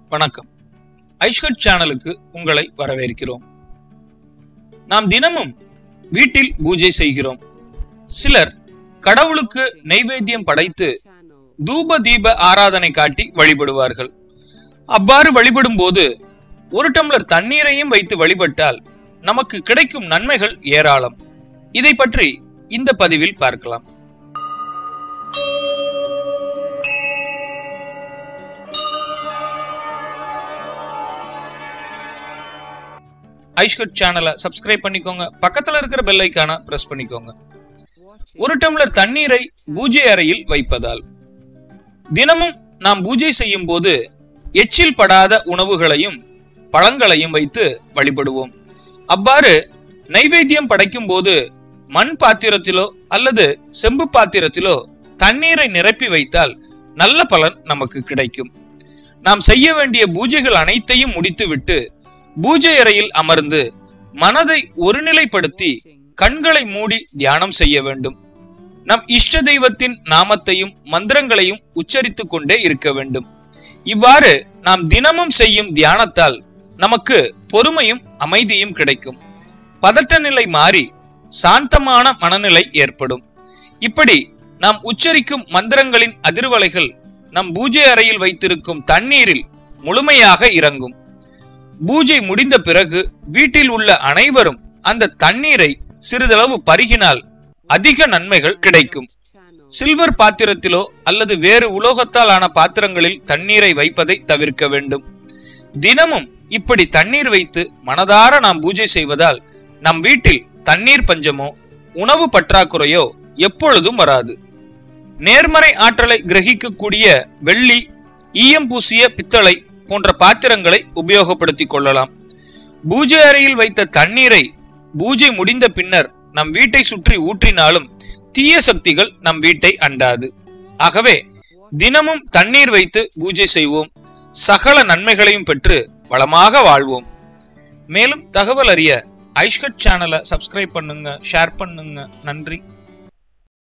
வணக்கம் ஐஷ்கட் சேனலுக்கு உங்களை வரவேற்கிறோம் நாம் தினமும் வீட்டில் பூஜை செய்கிறோம் சிலர் கடவுளுக்கு நைவேத்தியம் படைத்து தூப தீப ஆராதனை காட்டி வழிபடுவார்கள் அவ்வாறு வழிபடும் போது ஒரு டம்ளர் தண்ணீரையும் வைத்து வழிபட்டால் நமக்கு கிடைக்கும் நன்மைகள் ஏராளம் இதை பற்றி இந்த பதிவில் பார்க்கலாம் ஐஷ்கட் சேனலை சப்ஸ்கிரைப் பண்ணிக்கோங்க பக்கத்துல இருக்கிற பெல் ஐக்கான பிரஸ் பண்ணிக்கோங்க ஒரு டம்ளர் தண்ணீரை பூஜை அறையில் வைப்பதால் தினமும் நாம் பூஜை செய்யும் போது எச்சில் படாத உணவுகளையும் பழங்களையும் வைத்து வழிபடுவோம் அவ்வாறு நைவேத்தியம் படைக்கும் போது மண் பாத்திரத்திலோ அல்லது செம்பு பாத்திரத்திலோ தண்ணீரை நிரப்பி வைத்தால் நல்ல பலன் நமக்கு கிடைக்கும் நாம் செய்ய வேண்டிய பூஜைகள் அனைத்தையும் முடித்துவிட்டு பூஜை அறையில் அமர்ந்து மனதை ஒருநிலைப்படுத்தி கண்களை மூடி தியானம் செய்ய வேண்டும் நம் இஷ்ட தெய்வத்தின் நாமத்தையும் மந்திரங்களையும் உச்சரித்துக் கொண்டே இருக்க வேண்டும் இவ்வாறு நாம் தினமும் செய்யும் தியானத்தால் நமக்கு பொறுமையும் அமைதியும் கிடைக்கும் பதட்ட நிலை மாறி சாந்தமான மனநிலை ஏற்படும் இப்படி நாம் உச்சரிக்கும் மந்திரங்களின் அதிர்வலைகள் நம் பூஜை அறையில் வைத்திருக்கும் தண்ணீரில் முழுமையாக இறங்கும் பூஜை முடிந்த பிறகு வீட்டில் உள்ள அனைவரும் அந்த தண்ணீரை சிறிதளவு பருகினால் அதிக நன்மைகள் கிடைக்கும் சில்வர் பாத்திரத்திலோ அல்லது வேறு உலோகத்தால் ஆன பாத்திரங்களில் தண்ணீரை வைப்பதை தவிர்க்க வேண்டும் தினமும் இப்படி தண்ணீர் வைத்து மனதார நாம் பூஜை செய்வதால் நம் வீட்டில் தண்ணீர் பஞ்சமோ உணவு பற்றாக்குறையோ எப்பொழுதும் வராது நேர்மறை ஆற்றலை கிரகிக்கக்கூடிய வெள்ளி ஈயம் பூசிய பித்தளை போன்ற பாத்திரங்களை உபயோகப்படுத்திக் கொள்ளலாம் பூஜை அறையில் வைத்த தண்ணீரை பூஜை முடிந்த பின்னர் நம் வீட்டை சுற்றி ஊற்றினாலும் தீய சக்திகள் நம் வீட்டை அண்டாது ஆகவே தினமும் தண்ணீர் வைத்து பூஜை செய்வோம் சகல நன்மைகளையும் பெற்று வளமாக வாழ்வோம் மேலும் தகவல் அறிய ஐஷ்கட் சேனலை சப்ஸ்கிரைப் பண்ணுங்க ஷேர் பண்ணுங்க நன்றி